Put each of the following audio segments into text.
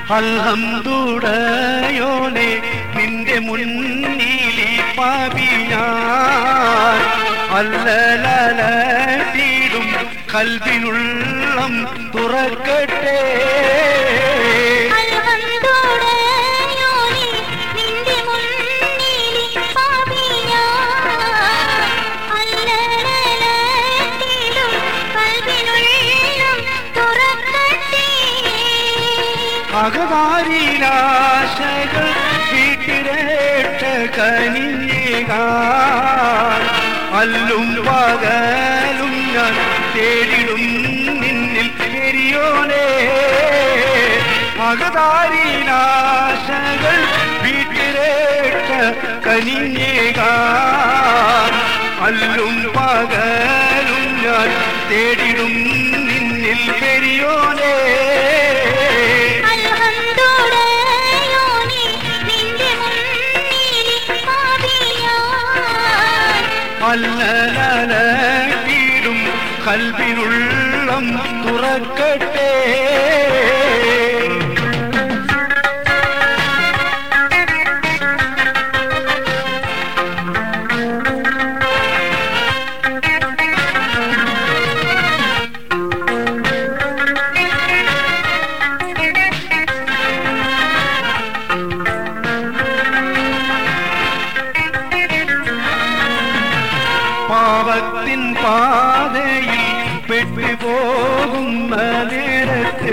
അൽഹംദുടയോനെ നിന്റെ മുന്നിലി പാപിയാൻ അല്ലലീടും കൽവിനുള്ളം തുറക്കട്ടെ അൽഹംദുലില്ലാഹി നിന്റെ മുന്നിൽ പാപിയാൻ അല്ലലലത്തിലും കൽബിനുള്ളം തുറക്കട്ടെ അകതാരിലാശകൾ വീട്ടിരേട്ട കനിഞ്ഞേകാൻ അല്ലും പകലും ഞാൻ തേടിടും നിന്നിൽ പെരിയോനെ അകതാരിലാശകൾ വീട്ടിരേട്ട കനിഞ്ഞേകാൻ അല്ലും പകലും ഞാൻ തേടിടും നിന്നിൽ പെരിയോനെ അൽഹംദുലില്ലാഹി നിന്റെ മുന്നിൽ പാപിയാൻ അല്ലലീടും കൽവിനുള്ളം തുറക്കട്ടെ പാവത്തിൻ പാതയിൽ പെട്ടുപോകുന്ന നേരത്ത്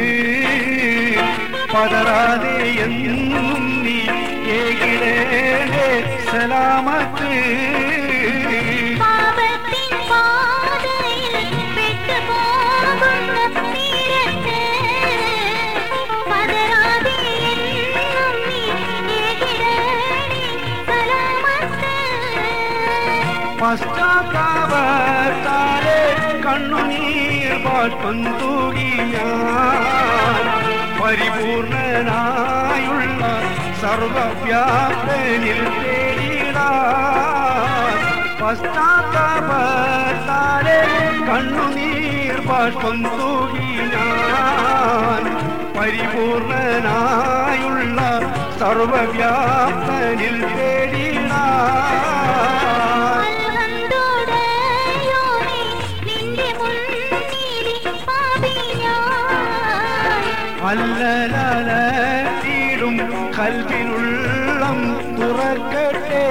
പതറാതെ എന്നും നീ ഏകിടേണ്ടേ സലാമത്ത് പാപത്തിൻ പാതയിൽ പെട്ടുപോകുന്ന തീരത്ത് പതറാതെ എന്നും നീ ഏകിടണേ സലാമത്ത് പശ്ചാത്താപത്താലെ കണ്ണുനീർ പാട്ടം തൂകിയാൻ പരിപൂർണനായുള്ള സർവവ്യാപനിൽ തേടിടാൻ പശ്ചാത്താപത്താലെ കണ്ണുനീർ പാട്ടം തൂകിയാൻ പരിപൂർണനായുള്ള സർവവ്യാപനിൽ തേടിടാൻ അൽഹംദുലില്ലാഹി നിന്റെ മുന്നിൽ പാപിയാൻ അല്ലലീടും കൽവിനുള്ളം തുറക്കട്ടെ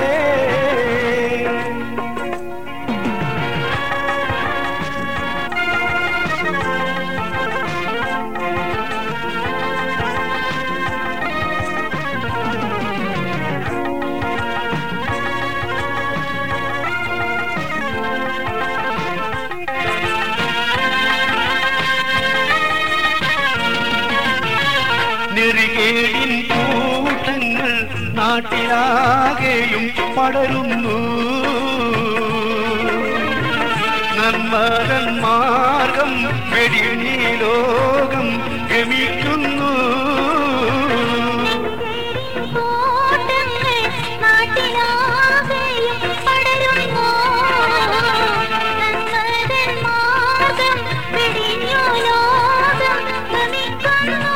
നെറികേടിൻ കൂട്ടങ്ങൾ നാട്ടിലാകെയും പടരുന്നു നന്മകൻ മാർഗം വെടിഞ്ഞി ലോകം ഗമിക്കുന്നു കോട്ടങ്ങൾ നാട്ടിലാകെയും പടരുന്നു നന്മതൻ മാർഗം വെടിഞ്ഞു ലോകം ഗമിക്കുന്നു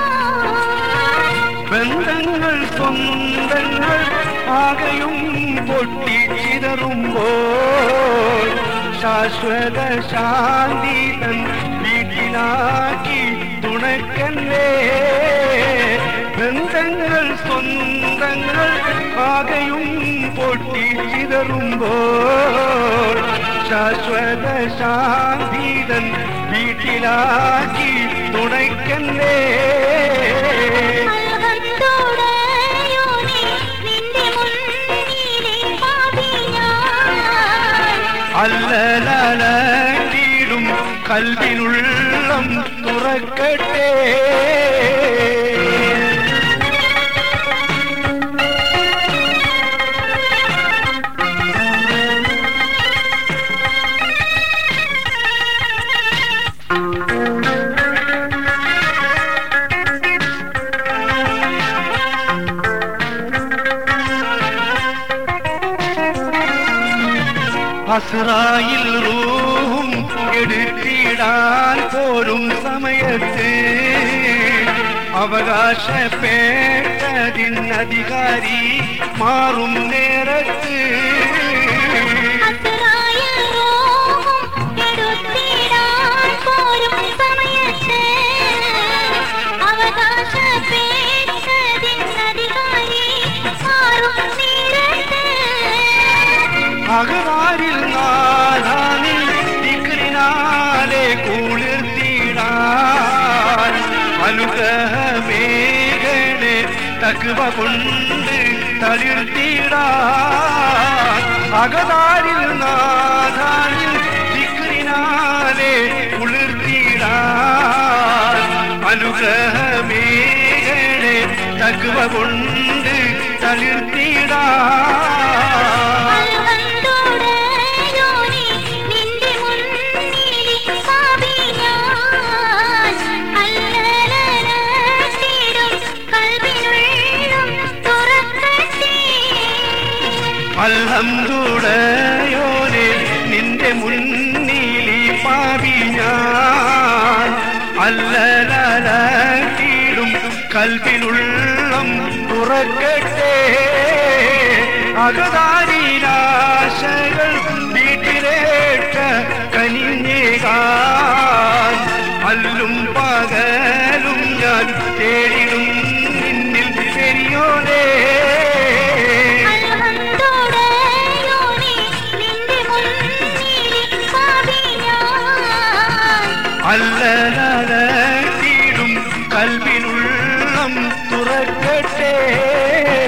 ബന്ധങ്ങൾ സ്വന്തങ്ങൾ ആകെയും പൊട്ടിച്ചിതറുമ്പോൾ ശാശ്വത ശാന്തി തൻ വീട്ടിലാക്കി തുണക്കല്ലേ ബന്ധങ്ങൾ സ്വന്തങ്ങൾ ആകെയും പൊട്ടിച്ചിതറുമ്പോൾ ശാശ്വത ശാന്തി തൻ വീട്ടിലാക്കി തുണക്കല്ലേ അൽഹംദുലില്ലാഹി നിന്റെ മുന്നിൽ പാപിയാൻ അല്ലലീടും കൽവിനുള്ളം തുറക്കട്ടെ അസ്രായിൽ റൂഹും എടുത്തിടാൻ പോരും സമയത്ത് അവകാശപ്പെട്ടതിനധികാരി മാറും നേരത്ത് അസ്രായ റോഹും എടുത്തിടാൻ പോരും സമയത്ത് അവകാശപ്പെട്ടതിനധികാരി മാറും നേരത്ത് അകതാരിൽ നാഥാനിൽ ദിക്റിനാലെ കുളിർത്തിടാൻ അനുഗ്രഹമേഖലെ തക്കുവ കൊണ്ട് തളിർത്തിടാൻ അകതാരിൽ നാഥാനിൽ ദിക്റിനാലെ കുളിർത്തിടാൻ അനുഗ്രഹമേഖലെ തക്കുവ കൊണ്ട് തളിർത്തിടാൻ അൽഹംദുലില്ലാഹി നിന്റെ മുന്നിൽ പാപി ഞാൻ അല്ലലലത്തിടും കൽബിനുള്ളും തുറക്കട്ടെ അൽഹംദുടയോനെ നിന്റെ മുന്നിൽ ഈ പാപി ഞാൻ അല്ലലീടും കൽവിനുള്ളം തുറക്കട്ടെ അകതാരിലാശകൾ വീട്ടിലേറ്റ കനിഞ്ഞേകാൻ അല്ലും പകലും ഞാൻ തേടിടും നിന്നിൽ പെരിയോനേ അൽഹംദുലില്ലാഹി നിന്റെ മുന്നിൽ പാപി ഞാൻ അല്ലലീടും കൽവിനുള്ളം തുറക്കട്ടെ